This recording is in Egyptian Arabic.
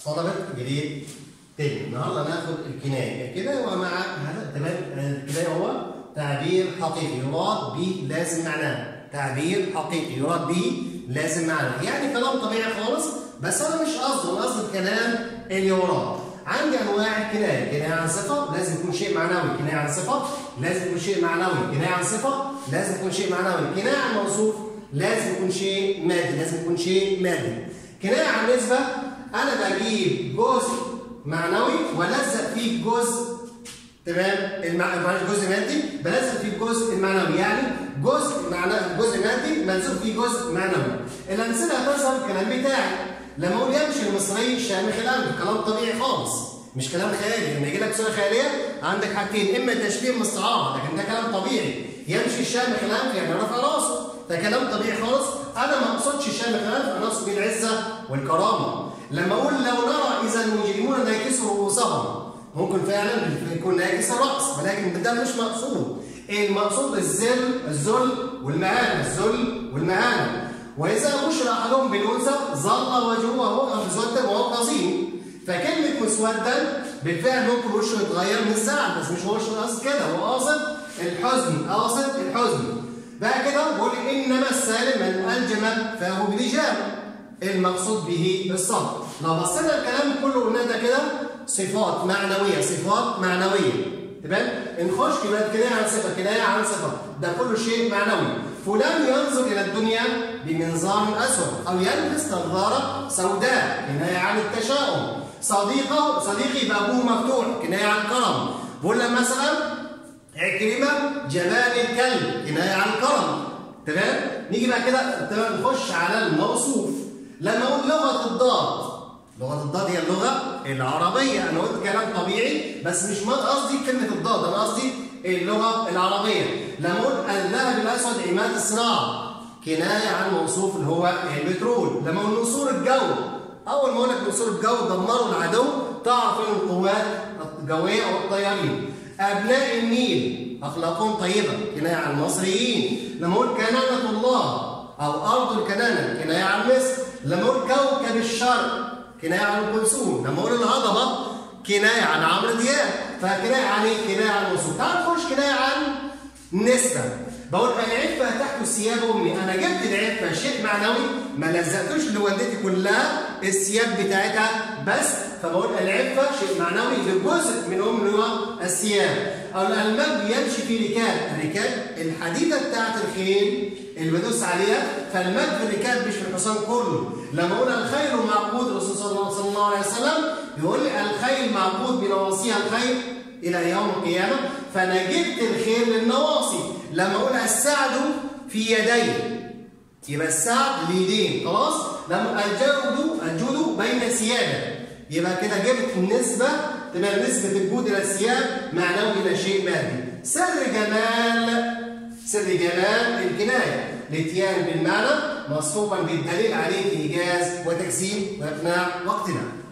طلبة جديد تاني النهارده هناخد الكناية الكناية ومع هذا تمام الكناية هو تعبير حقيقي يراد به لازم معناه تعبير حقيقي يراد به لازم معناه يعني كلام طبيعي خالص بس انا مش قصده انا قصدي الكلام اللي وراه عندي انواع الكنايه كنايه عن صفه لازم يكون شيء معنوي كنايه عن صفه لازم يكون شيء معنوي كنايه عن صفه لازم يكون شيء معنوي كنايه عن موصوف لازم يكون شيء مادي لازم يكون شيء مادي كنايه عن نسبه انا بجيب جزء معنوي والزق فيه جزء تمام المع... جزء مادي بلزق فيه الجزء المعنوي يعني جزء معنى جزء مادي ملزوق فيه جزء معنوي الامثله هتظهر الكلام بتاعي لما اقول يمشي المصري شامخ القلب كلام طبيعي خالص مش كلام خيالي لما يجي لك صوره خياليه عندك حاجتين اما تشبيه مستعار لكن ده كلام طبيعي يمشي الشامخ الانف يعني رافع راسه ده كلام طبيعي خالص انا ما اقصدش الشامخ الانف انا اقصد العزه والكرامه لما اقول لو نرى اذا المجرمون ناكسوا رؤوسهم ممكن فعلا يكون ناكس الراس ولكن ده مش مقصود المقصود الذل الذل والمهانه الذل والمهانه واذا بشر احدهم بالانثى ظل وجهه مسودا وهو قصيم فكلمه مسودا بالفعل ممكن وشه يتغير من الزعل بس مش هو وشه قاصد كده هو قاصد الحزن قاصد الحزن بقى كده بقول انما السالم من الجم فهو بلجام المقصود به الصبر لو بصينا الكلام كله قلنا ده كده صفات معنويه صفات معنويه تمام نخش يبقى كنايه عن صفه كنايه عن صفه ده كله شيء معنوي فلان ينظر الى الدنيا بمنظار اسود او يلبس نظاره سوداء كنايه عن التشاؤم صديقه صديقي يبقى ابوه مفتوح كنايه عن كرم بقول مثلا عكرمه جبان الكلب كنايه عن كرم تمام نيجي بقى كده تمام نخش على الموصوف لما اقول لغه الضاد لغه الضاد هي اللغه العربيه انا قلت كلام طبيعي بس مش قصدي كلمه الضاد انا قصدي اللغه العربيه لما اقول الذهب الاسود عماد الصناعه كنايه عن موصوف اللي هو البترول لما اقول نسور الجو اول ما اقول لك نسور الجو دمروا العدو تعرف ان القوات الجويه او الطيارين ابناء النيل اخلاقهم طيبه كنايه عن المصريين لما اقول كنانه الله او ارض الكنانه كنايه عن مصر لما اقول كوكب الشرق كنايه عن ام كلثوم لما اقول الهضبه كنايه عن عمرو دياب فكنايه عن ايه؟ كنايه عن موصوف تعال نخش كنايه عن نسبه بقول العفه تحت ثياب امي انا جبت العفه شيء معنوي ما لزقتوش لوالدتي كلها الثياب بتاعتها بس فبقول العفه شيء معنوي لجزء من ام اللي هو الثياب او المجد يمشي في ركاب الركاب الحديده بتاعت الخيل اللي بدوس عليها فالمد في الركاب مش في الحصان كله لما اقول الخيل معقود الرسول صلى الله عليه وسلم يقول لي الخيل معقود بنواصيها الخيل الى يوم القيامه فانا جبت الخيل للنواصي لما اقول السعد في يديه يبقى السعد ليدين خلاص لما الجود الجود بين ثيابه يبقى كده جبت نسبه تمام نسبه الجود الى الثياب معنوي الى شيء مادي سر جمال سر جمال الكنايه الاتيان بالمعنى مصحوبا بالدليل عليه في ايجاز وتجسيم واقناع وقتنا